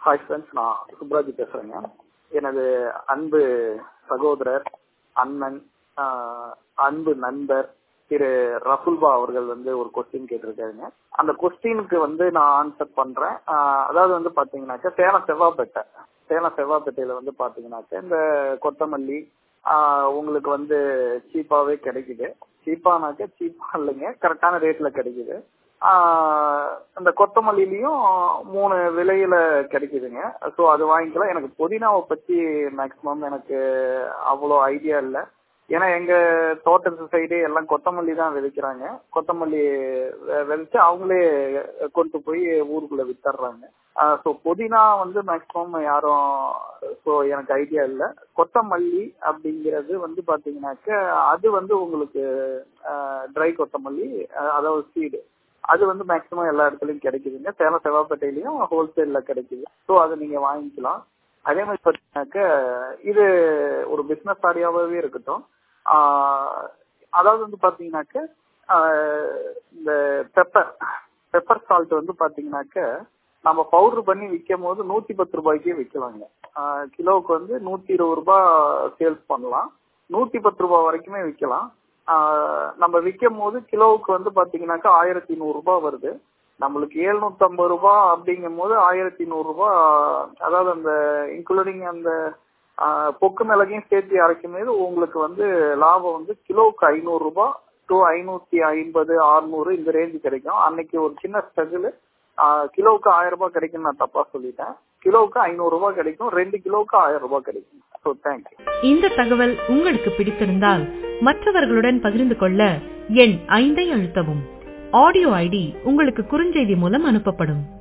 hi friends நான் சுப்ராஜ் பேசுறேங்க எனது அன்பு சகோதரர் அண்ணன் ஆஹ், அன்பு நண்பர் திரு ரஃபுல்பா அவர்கள் வந்து ஒரு கொஸ்டின் கேட்டிருக்காருங்க அந்த கொஸ்டினுக்கு வந்து நான் ஆன்சர் பண்றேன் ஆஹ், அதாவது வந்து பாத்தீங்கன்னாக்கா சேலம் செவ்வாப்பேட்டை சேலம் செவ்வாப்பேட்டையில வந்து பாத்தீங்கன்னாக்கா இந்த கொத்தமல்லி ஆஹ், உங்களுக்கு வந்து சீப்பாவே கிடைக்குது சீப்பானாக்கா சீப்பா இல்லைங்க கரெக்டான ரேட்ல கிடைக்குது ஆஹ் இந்த கொத்தமல்லிலையும் மூணு விலையில கிடைக்குதுங்க ஸோ அது வாங்கிக்கலாம் எனக்கு புதினாவை பத்தி மேக்சிமம் எனக்கு அவ்வளோ ஐடியா இல்லை ஏன்னா எங்க தோட்டத்து சைடு எல்லாம் கொத்தமல்லி தான் விதைக்கிறாங்க கொத்தமல்லி வெ- விதைச்சு அவங்களே கொண்டு போய் ஊருக்குள்ள வித்தர்றாங்க ஸோ புதினா வந்து மேக்சிமம் யாரும் ஸோ எனக்கு ஐடியா இல்லை கொத்தமல்லி அப்படிங்கிறது வந்து பாத்தீங்கன்னாக்க அது வந்து உங்களுக்கு ட்ரை கொத்தமல்லி அஹ் அதாவது சீடு அது வந்து மேக்சிமம் எல்லா இடத்துலயும் கிடைக்குதுங்க சேலம் செவ்வாப்பேட்டையிலயும் ஹோல்சேல்ல கிடைக்குது ஸோ அதை நீங்க வாங்கிக்கலாம் அதே மாதிரி பார்த்தீங்கன்னாக்க இது ஒரு பிசினஸ் ஆடியாவே இருக்கட்டும் ஆஹ் அதாவது வந்து பாத்தீங்கன்னாக்க ஆஹ் இந்த பெப்பர் பெப்பர் சால்ட் வந்து பாத்தீங்கன்னாக்க நம்ம பவுடர் பண்ணி விற்கும் போது நூத்தி பத்து ரூபாய்க்கே விற்கலாங்க ஆஹ் கிலோவுக்கு வந்து நூத்தி இருபது ரூபாய் சேல்ஸ் பண்ணலாம் நூத்தி பத்து ரூபாய் வரைக்குமே விற்கலாம் ஆஹ் நம்ம விற்கும் போது கிலோவுக்கு வந்து பாத்தீங்கன்னாக்கா ஆயிரத்தி நூறு ரூபாய் வருது நம்மளுக்கு எழுநூத்தி ஐம்பது ரூபாய் அப்படிங்கும் போது ஆயிரத்தி நூறு ரூபாய் அதாவது அந்த இன்க்ளூடிங் அந்த ஆஹ் பொக்கு மிளகையும் சேர்த்து அரைக்கும் போது உங்களுக்கு வந்து லாபம் வந்து கிலோவுக்கு ஐநூறு ரூபாய் டு ஐநூத்தி ஐம்பது அறுநூறு இந்த ரேஞ்சு கிடைக்கும் அன்னைக்கு ஒரு சின்ன ஸ்ட்ரகிள் கிலோவுக்கு ஆயிரம் ரூபாய் கிடைக்கும் நான் தப்பா சொல்லிட்டேன் கிலோவுக்கு ஐநூறு ரூபாய் கிடைக்கும் ரெண்டு கிலோவுக்கு ஆயிரம் ரூபாய் கிடைக்கும் ஸோ தேங்க்யூ இந்த தகவல் உங்களுக்கு பிடித்திருந்தால் மற்றவர்களுடன் பகிர்ந்து கொள்ள எண் ஐந்தை அழுத்தவும் ஆடியோ ஐடி உங்களுக்கு குறுஞ்செய்தி மூலம் அனுப்பப்படும்